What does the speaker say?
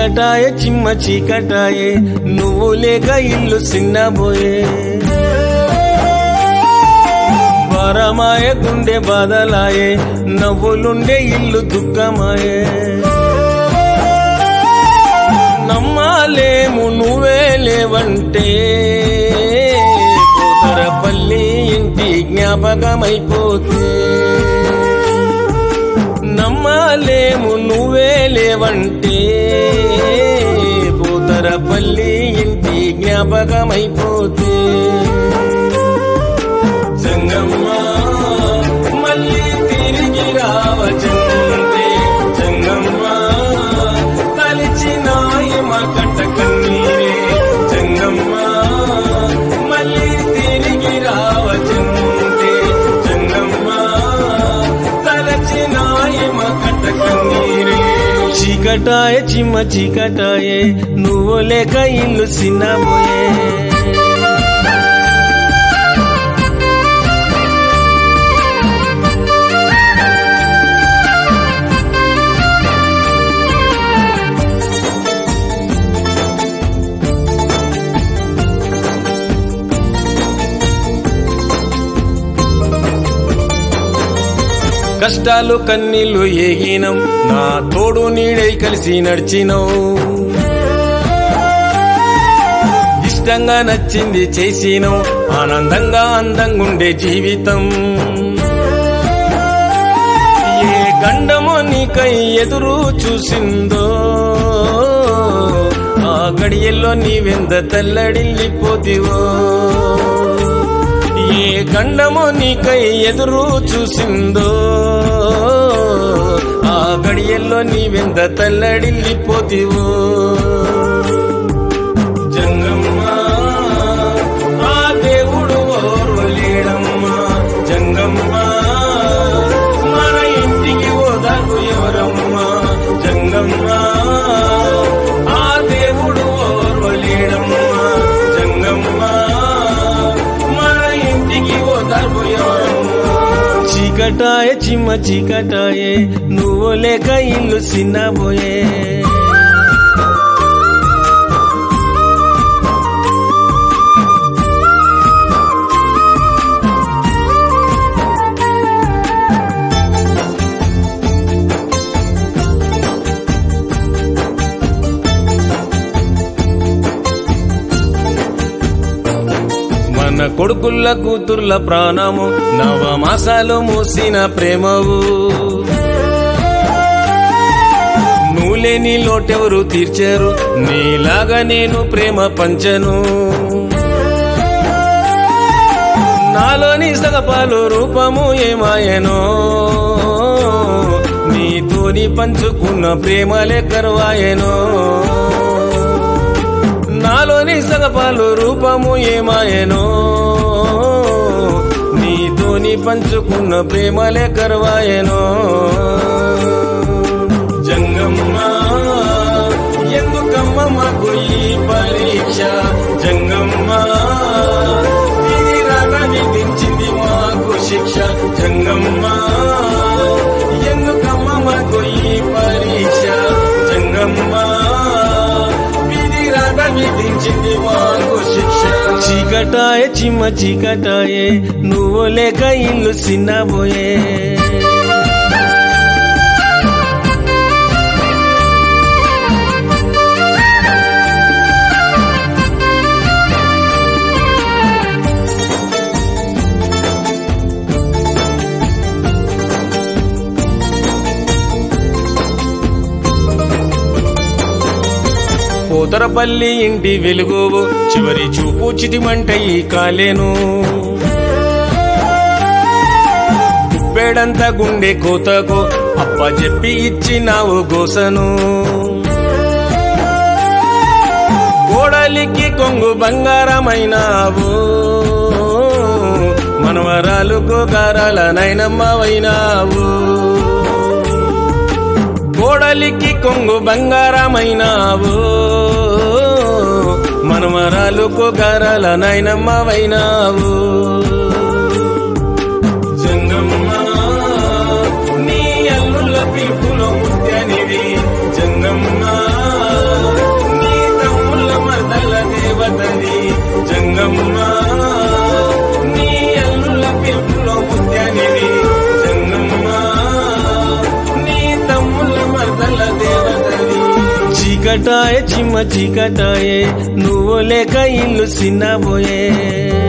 చీకటాయ చిమ్మ చీకటాయే నువ్వు లేక ఇల్లు సిన్నబోయే భారమాయ గుండె బాధలాయే నవ్వులుండే ఇల్లు దుఃఖమాయే నమ్మాలేము నువ్వే లేవంటే కూతురపల్లి ఇంటి జ్ఞాపకమైపోతే నమ్మాలేము నువ్వే లేవంటే పూతరపల్లి ఇంటి జ్ఞాపకమైపోతే జంగమ్మ మళ్ళీ తిరిగి రావచంతే జంగమ్మ తలిచినాయి మా కంట కన్నీరే జంగమ్మ మళ్ళీ తిరిగి రావచంతే జంగమ్మ తలచినాయి మా కంట కన్నీరే చీకటాయ చిమ్మ చీకటాయే నువ్వు లేక ఇల్లు సిన్నబోయే కష్టాలు కన్నీళ్లు ఏగినం నా తోడు నీడై కలిసి నడిచినవు ఇష్టంగా నచ్చింది చేసినం ఆనందంగా అందంగుండే జీవితం ఏ గండమో నీకై ఎదురు చూసిందో ఆ గడియల్లో నీవెంద తెల్లడిల్లిపోతివో ఏ గండమో నీకై ఎదురు చూసిందో ఆ గడియల్లో నీవెంద తల్లడిల్లిపోతివో జంగమ్మ ఆ దేవుడు ఓర్వలేడమ్మా జంగమ్మ మన ఇంటికి ఓదాకు ఎవరమ్మా జంగమ్మ ఆ దేవుడు ఓర్వలేడమ్మా జంగమ్మ మన ఇంటికి ఓదాకు ఎవరమ్మా చీకటాయ చిమ్మ చీకటాయే నువ్వు లేక ఇల్లు సిన్నబోయే మన కొడుకుల్ల కూతుర్ల ప్రాణము నవమాసాలు మూసిన ప్రేమవు నువ్వులేని లోటెవరు తీర్చారు నీలాగా నేను ప్రేమ పంచను నాలోని సగపాలు రూపము ఏమాయనో నీతోని పంచుకున్న ప్రేమలే కరువాయనో నాలోని సగపాలు రూపము ఏమాయనో నీతోని పంచుకున్న ప్రేమలే కరువాయనో జంగమ్మ ఎందుకమ్మ మాకు ఈ పరీక్ష జంగమ్మ ఇది రాక విధించింది మాకు శిక్ష జంగమ్మ ఎందుకమ్మ మాకు ఈ పరీక్ష జంగమ్మ విధి రాక విధించింది మాకు శిక్ష చీకటాయ చిమ్మ చీకటాయే నువ్వు లేక ఇల్లు సిన్నబోయే కోతరపల్లి ఇంటి వెలుగు చివరి చూపు చిటిమంట ఈ కాలేను కుప్పెడంత గుండె కోతకు అప్ప చెప్పి ఇచ్చినావు గోసను కోడలికి కొంగు బంగారమైనావు మనవరాలుకు గారాల నైనమ్మవైనావు కోడలికి కొంగు బంగారమైనావు మనమరాలుకు గారాల నైనమ్మవైనావు జంగమ్మ నీ అల్లుల పిలుపులో ముత్యనివి జంగమ్మ చీకటాయే చిమ్మ చీకటాయే నువ్వు లేక ఇల్లు సిన్నబోయే